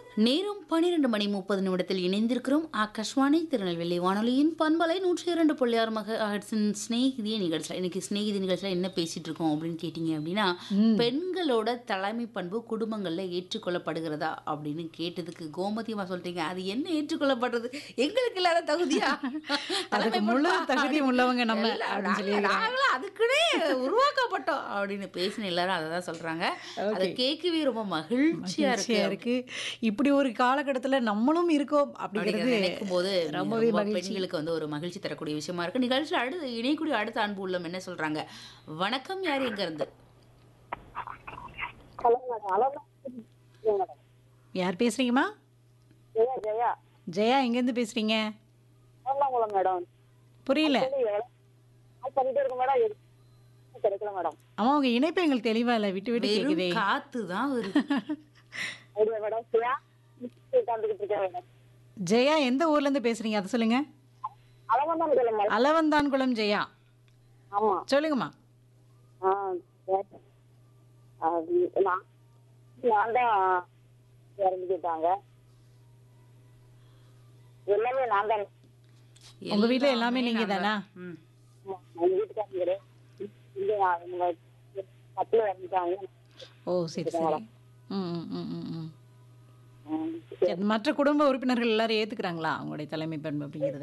நேரம் பன்னிரண்டு மணி முப்பது நிமிடத்தில் இணைந்திருக்கிறோம் ஆகாஷ்வாணி திருநெல்வேலி வானொலியின் பண்பலை நூற்றி இரண்டு புள்ளியார் மக ஆர்ட்ஸின் ஸ்நேகிதிய நிகழ்ச்சியில் இன்னைக்கு ஸ்நேகிதி நிகழ்ச்சியில் என்ன பேசிட்டு இருக்கோம் அப்படின்னு கேட்டிங்க அப்படின்னா பெண்களோட தலைமை பண்பு குடும்பங்களில் ஏற்றுக்கொள்ளப்படுகிறதா அப்படின்னு கேட்டதுக்கு கோமதியமா சொல்லிட்டீங்க அது என்ன ஏற்றுக்கொள்ளப்படுறது எங்களுக்கு இல்லாத தகுதியா அதுக்கு முழு தகுதி உள்ளவங்க நம்ம இல்ல, அப்படின்னு நாங்க- சொல்லி நாங்களும் அதுக்குன்னே உருவாக்கப்பட்டோம் அப்படின்னு பேசின எல்லாரும் அதை தான் சொல்றாங்க அதை கேட்கவே ரொம்ப மகிழ்ச்சியா மகிழ்ச்சியா இருக்கு இருக்கு இப்படி ஒரு காலகட்டத்துல நம்மளும் இருக்கோம் அப்படிங்கிறது நினைக்கும் போது ரொம்பவே ரொம்ப மகிழ்ச்சி பெண்களுக்கு வந்து ஒரு மகிழ்ச்சி தரக்கூடிய விஷயமா இருக்கு நிகழ்ச்சியில் அடுத்து இணையக்கூடிய அடுத்த அன்பு உள்ளம் என்ன சொல்றாங்க வணக்கம் யார் எங்க இருந்து ஹலோ மேடம் ஹலோ மேடம் யார் பேசுறீங்கம்மா ஜெயா ஜெயா ஜெயா எங்கேருந்து பேசுறீங்க எர்ணாகுளம் மேடம் புரியல கால் பண்ணிட்டே இருக்கேன் மேடம் எதுவும் கிடைக்கல மேடம் அம்மா உங்க இணைப்பு எங்களுக்கு தெளிவா இல்லை விட்டு விட்டு கேக்குதே வெறும் காத்து தான் வருது ஐடியா மேடம் ஜெயா உட்காந்துக்கிட்டு இருக்கேன் மேடம் ஜெயா எந்த ஊர்ல இருந்து பேசுறீங்க அதை சொல்லுங்க அளவன் தான் சொல்ல மேடம் அளவந்தான்குளம் ஜெயா ஆமா சொல்லுங்கம்மா ஆ சரி. அது நான் நான் தான் இறந்துக்கிட்டாங்க எல்லாமே நான் தான் உங்க வீட்ல எல்லாமே நீங்க தானா ம். ஆமா, எங்க வீட்டுக்காரங்க இல்லை அவங்க பத்துல இறந்துட்டாங்க ஓ சரி சரி ம் ம், ம் ம் ம் ம். சரி, மற்ற குடும்ப உறுப்பினர்கள் எல்லாரும் ஏத்துக்கிறாங்களா அவங்களுடைய தலைமை பண்பு அப்படிங்கிறது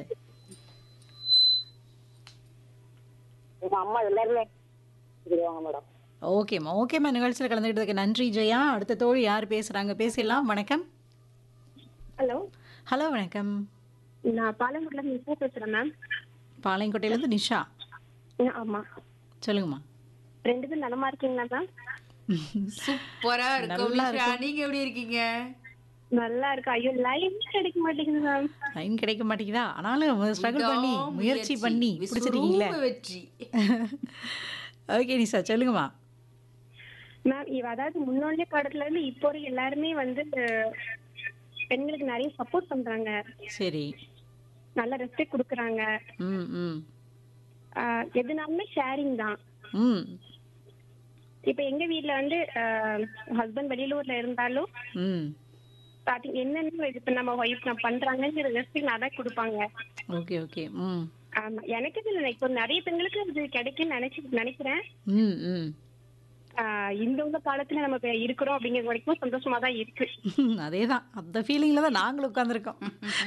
எங்க அம்மா எல்லாருமே இருக்கிறாங்க மேடம் ஓகேம்மா ஓகேம்மா நிகழ்ச்சியில் கலந்துக்கிட்டதுக்கு நன்றி ஜெயா அடுத்த தோழி யார் பேசுறாங்க பேசிடலாம் வணக்கம் ஹலோ ஹலோ வணக்கம் நான் பாலங்குடில இருந்து நிஷா பேசுறேன் மேம் பாளையங்கோட்டையிலேருந்து நிஷா ஆமா சொல்லுங்கம்மா ரெண்டு பேரும் நலமா இருக்கீங்களா மேம் சூப்பரா இருக்கும் நல்லா நிஷா. நீங்க எப்படி இருக்கீங்க நல்லா இருக்கு ஐயோ லைவ் கிடைக்க மாட்டேங்குது மேம் லைன் கிடைக்க மாட்டேங்குதா ஆனாலும் ஸ்ட்ரகிள் பண்ணி விடாமுயற்சி, முயற்சி பண்ணி பிடிச்சிருக்கீங்களே விஸ்வரூப வெற்றி ஓகே நிஷா சொல்லுங்கம்மா மேம் இவ அதாவது முன்னோடைய காலத்துல இருந்து இப்போ வரைக்கும் எல்லாருமே வந்து அஹ், பெண்களுக்கு நிறைய சப்போர்ட் பண்றாங்க சரி நல்ல ரெஸ்பெக்ட் கொடுக்குறாங்க ம் ம் ஆஹ், எதுனாலுமே ஷேரிங் தான் ம் இப்ப எங்க வீட்ல வந்து ஹஸ்பண்ட் வெளியூர்ல இருந்தாலும் ம் பாத்தீங்க என்னென்ன இப்ப நம்ம ஒய்ஃப் நான் பண்றாங்கங்கிற ரெஸ்பெக்ட் நிறைய கொடுப்பாங்க ஓகே ஓகே ம் ஆமா எனக்கு இது இல்லை இப்போ நிறைய பெண்களுக்கு இது கிடைக்கும்னு நினைச்சு நினைக்கிறேன் ம் ம் ஆஹ் இந்த உள்ள காலத்துல நம்ம இப்ப இருக்கிறோம் அப்படிங்கிற வரைக்கும் சந்தோஷமா தான் இருக்கு அதே தான் அந்த ஃபீலிங்கில் தான் நாங்களும் உட்காந்துருக்கோம்